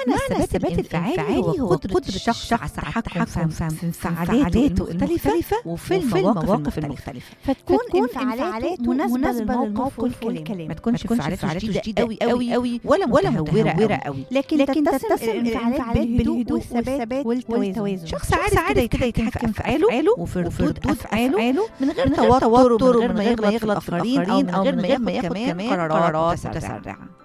معنى الثبات الانفعالي هو قدرة الشخص على التحكم في انفعالاته المختلفة وفي المواقف المختلفة فتكون انفعالاته مناسبة للموقف والكلام ما تكونش انفعالاته شديدة قوي قوي قوي ولا ولا متهورة قوي لكن, لكن تتسم الانفعالات بالهدوء والثبات والتوازن شخص عارف كده يتحكم في أفعاله وفي ردود أفعاله من غير توتر ومن غير ما يغلط في الآخرين أو من غير ما ياخد كمان قرارات متسرعة